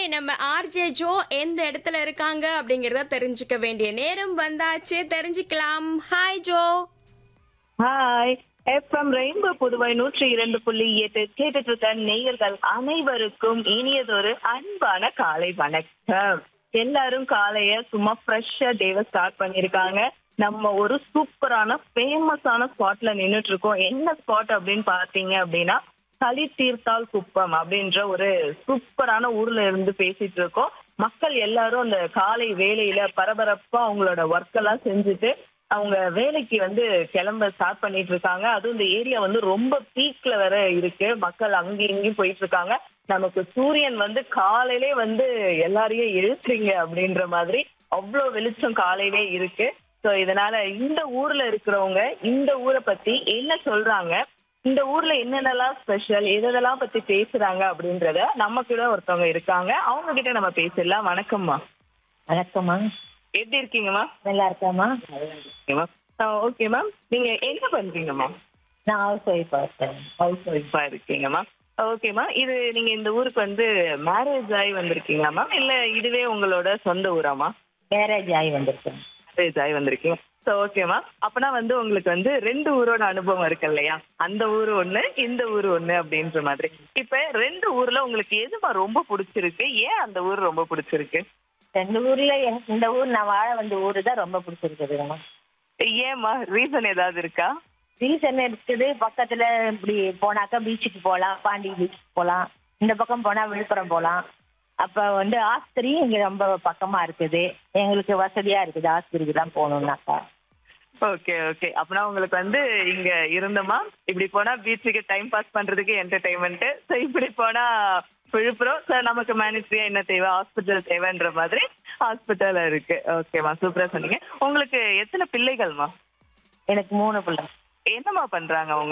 நம்ம RJ Joe எந்த இடத்துல இருக்காங்க அப்படிங்கறத தெரிஞ்சுக்க வேண்டிய நேரம் வந்தாச்சு தெரிஞ்சுக்கலாம் hi Joe hi FM Rainbow Puduvai நூற்றி இரண்டு புள்ளி எட்டு கேட்டுட்டு இருக்க நேயர்கள் அனைவருக்கும் இனியதொரு அன்பான காலை வணக்கம் எல்லாரும் காலைய சும்மா ஃப்ரெஷ்ஷா டேவை ஸ்டார்ட் பண்ணிருக்காங்க நம்ம ஒரு சூப்பரான ஃபேமஸான ஸ்பாட்ல நின்னுட்டு இருக்கோம் என்ன ஸ்பாட் அப்படின்னு பாத்தீங்க அப்படின்னா களி தீர்த்தால் குப்பம் அப்படின்ற ஒரு சூப்பரான ஊர்ல இருந்து பேசிட்டு இருக்கோம் மக்கள் எல்லாரும் அந்த காலை வேலையில பரபரப்பா அவங்களோட ஒர்க் எல்லாம் செஞ்சுட்டு அவங்க வேலைக்கு வந்து கிளம்ப ஸ்டார்ட் பண்ணிட்டு இருக்காங்க அதுவும் இந்த ஏரியா வந்து ரொம்ப பீக்ல வேற இருக்கு மக்கள் அங்கேயும் இங்கேயும் போயிட்டு இருக்காங்க நமக்கு சூரியன் வந்து காலையிலே வந்து எல்லாரையும் எழுத்துறீங்க அப்படின்ற மாதிரி அவ்வளோ வெளிச்சம் காலையிலே இருக்கு ஸோ இதனால இந்த ஊர்ல இருக்கிறவங்க இந்த ஊரை பத்தி என்ன சொல்றாங்க இந்த ஊர்ல என்னென்னலாம் ஸ்பெஷல் எதெல்லாம் பத்தி பேசுறாங்க அப்படின்றத நம்ம கூட ஒருத்தவங்க இருக்காங்க அவங்க கிட்ட நம்ம பேசிடலாம் வணக்கம்மா வணக்கம்மா எப்படி இருக்கீங்கம்மா நல்லா இருக்காம்மா ஓகே மேம் நீங்க என்ன பண்றீங்கம்மா நான் ஹவுஸ் ஒய்ஃபாக இருக்கேன் ஹவுஸ் ஒய்ஃபா இருக்கீங்கம்மா ஓகேம்மா இது நீங்க இந்த ஊருக்கு வந்து மேரேஜ் ஆகி வந்திருக்கீங்களா மேம் இல்ல இதுவே உங்களோட சொந்த ஊராமா மேரேஜ் ஆகி வந்திருக்கேன் மேரேஜ் ஆகி வந்திருக்கீங்க ஸோ ஓகேம்மா அப்பனா வந்து உங்களுக்கு வந்து ரெண்டு ஊரோட அனுபவம் இருக்கு இல்லையா அந்த ஊர் ஒண்ணு இந்த ஊர் ஒண்ணு அப்படின்ற மாதிரி இப்ப ரெண்டு ஊர்ல உங்களுக்கு எதுமா ரொம்ப பிடிச்சிருக்கு ஏன் அந்த ஊர் ரொம்ப பிடிச்சிருக்கு ரெண்டு ஊர்ல எனக்கு இந்த ஊர் நான் வாழ வந்த ஊர் தான் ரொம்ப பிடிச்சிருக்குதுங்கம்மா ஏம்மா ரீசன் ஏதாவது இருக்கா ரீசன் இருக்குது பக்கத்துல இப்படி போனாக்கா பீச்சுக்கு போகலாம் பாண்டி பீச்சுக்கு போகலாம் இந்த பக்கம் போனா விழுப்புரம் போகலாம் அப்ப வந்து ஆஸ்பத்திரி இங்க ரொம்ப பக்கமா இருக்குது எங்களுக்கு வசதியா இருக்குது ஆஸ்பத்திரிக்கு தான் போகணும்னாக்கா ஓகே ஓகே அப்பனா உங்களுக்கு வந்து இங்க இருந்தோமா இப்படி போனா பீச்சுக்கு டைம் பாஸ் பண்றதுக்கு என்டர்டைன்மெண்ட் ஸோ இப்படி போனா விழுப்புரம் சார் நமக்கு மேனேஜரியா என்ன தேவை ஹாஸ்பிட்டல் தேவைன்ற மாதிரி ஹாஸ்பிட்டல் இருக்கு ஓகேம்மா சூப்பரா சொன்னீங்க உங்களுக்கு எத்தனை பிள்ளைகள்மா எனக்கு மூணு பிள்ளை என்னம்மா பண்றாங்க அவங்க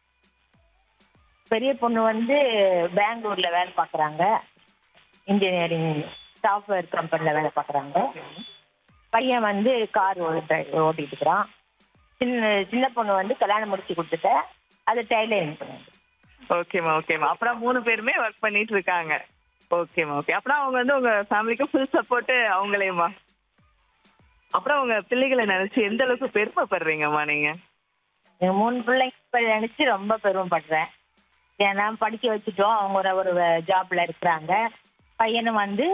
பெரிய பொண்ணு வந்து பெங்களூர்ல வேலை பார்க்குறாங்க இன்ஜினியரிங் சாஃப்ட்வேர் கம்பெனியில் வேலை பார்க்குறாங்க பையன் வந்து கார் ஓட்டிட்டு இருக்கிறான் சின்ன சின்ன பொண்ணு வந்து கல்யாணம் முடிச்சு கொடுத்துட்டேன் அது டெய்லரிங் பண்ணுது ஓகேம்மா ஓகேம்மா அப்புறம் மூணு பேருமே ஒர்க் பண்ணிட்டு இருக்காங்க ஓகேம்மா ஓகே அப்புறம் அவங்க வந்து உங்க ஃபேமிலிக்கு ஃபுல் சப்போர்ட் அவங்களேம்மா அப்புறம் உங்க பிள்ளைகளை நினைச்சு எந்த அளவுக்கு பெருமைப்படுறீங்கம்மா நீங்க என் மூணு பிள்ளைங்க இப்ப நினைச்சு ரொம்ப பெருமைப்படுறேன் ஏன்னா படிக்க வச்சுட்டோம் அவங்க ஒரு ஒரு ஜாப்ல இருக்கிறாங்க பையனும் வந்து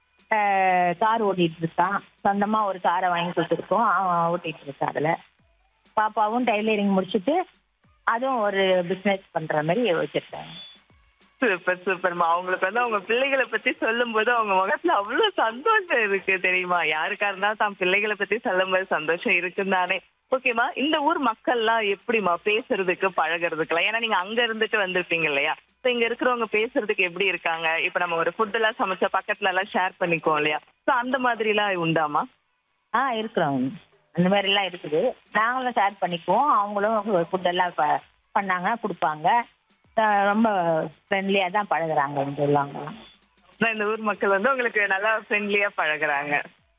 கார் ஓட்டிட்டு இருக்கான் சொந்தமா ஒரு காரை வாங்கி கொடுத்துருக்கோம் அவன் ஓட்டிட்டு இருக்கான் அதுல பாப்பாவும் டைலரிங் முடிச்சுட்டு அதுவும் ஒரு பிசினஸ் பண்ற மாதிரி வச்சிருக்காங்க சூப்பர் சூப்பர்மா அவங்களுக்கு வந்து அவங்க பிள்ளைகளை பத்தி சொல்லும் போது அவங்க முகத்துல அவ்வளவு சந்தோஷம் இருக்கு தெரியுமா யாருக்கா இருந்தாலும் தான் பிள்ளைகளை பத்தி சொல்லும் போது சந்தோஷம் இருக்குன்னு தானே ஓகேம்மா இந்த ஊர் மக்கள்லாம் எப்படிமா பேசுறதுக்கு பழகுறதுக்குலாம் ஏன்னா நீங்க அங்க இருந்துட்டு வந்திருப்பீங்க இல்லையா ஸோ இங்க இருக்கிறவங்க பேசுறதுக்கு எப்படி இருக்காங்க இப்ப நம்ம ஒரு ஃபுட் எல்லாம் சமைச்சா பக்கத்துல எல்லாம் ஷேர் பண்ணிக்குவோம் இல்லையா ஸோ அந்த மாதிரி எல்லாம் உண்டாமா ஆ இருக்கிறோம் அந்த மாதிரி எல்லாம் இருக்குது நாங்களும் ஷேர் பண்ணிக்குவோம் அவங்களும் ஃபுட் எல்லாம் ப- பண்ணாங்க கொடுப்பாங்க அஹ் ரொம்ப ஃப்ரெண்ட்லியா தான் பழகுறாங்க இங்க உள்ளவங்கலாம் ஆனா இந்த ஊர் மக்கள் வந்து உங்களுக்கு நல்லா ஃப்ரெண்ட்லியா பழகுறாங்க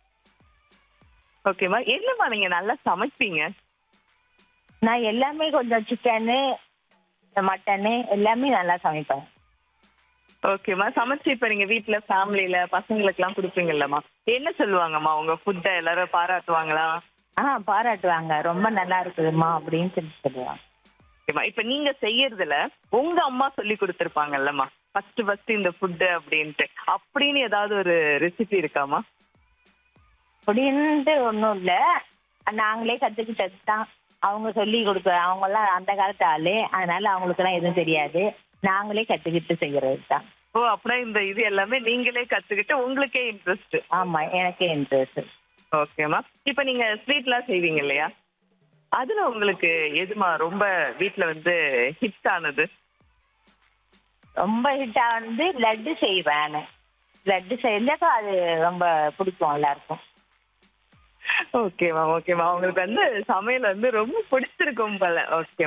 ஓகேம்மா என்னம்மா நீங்க நல்லா சமைப்பீங்க நான் எல்லாமே கொஞ்சம் சிக்கனு மட்டனு எல்லாமே நல்லா சமைப்பேன் ஓகேம்மா சமைச்சு இப்ப நீங்க வீட்ல ஃபேமிலில பசங்களுக்கு எல்லாம் கொடுப்பீங்கல்லம்மா என்ன சொல்லுவாங்கம்மா உங்க ஃபுட்டை எல்லாரும் பாராட்டுவாங்களா ஆ பாராட்டுவாங்க ரொம்ப நல்லா இருக்குதும்மா அப்படின்னு சொல்லி சொல்லுவாங்க ஓகேம்மா இப்ப நீங்க செய்யறதுல உங்க அம்மா சொல்லி கொடுத்துருப்பாங்கல்லம்மா ஃபர்ஸ்ட் ஃபர்ஸ்ட் இந்த ஃபுட்டு அப்படின்ட்டு அப்படின்னு ஏதாவது ஒரு ரெசிபி இருக்காமா அப்படின்ட்டு ஒன்றும் இல்லை நாங்களே கற்றுக்கிட்டது தான் அவங்க சொல்லி கொடுக்க அவங்கெல்லாம் அந்த காலத்து ஆளு அதனால அவங்களுக்கெல்லாம் எதுவும் தெரியாது நாங்களே கற்றுக்கிட்டு செய்கிறது தான் ஓ அப்படின்னா இந்த இது எல்லாமே நீங்களே கத்துக்கிட்டு உங்களுக்கே இன்ட்ரெஸ்ட் ஆமாம் எனக்கே இன்ட்ரெஸ்ட் ஓகேம்மா இப்ப நீங்க ஸ்வீட்லாம் செய்வீங்க இல்லையா அதுல உங்களுக்கு எதுமா ரொம்ப வீட்ல வந்து ஹிட் ஆனது ரொம்ப ஹிட்டாக வந்து லட்டு செய்வேன் லட்டு செஞ்சாக்கா அது ரொம்ப பிடிக்கும் எல்லாருக்கும் ஓகேம்மா ஓகேம்மா உங்களுக்கு வந்து சமையல் வந்து ரொம்ப பிடிச்சிருக்கும் போல ஓகே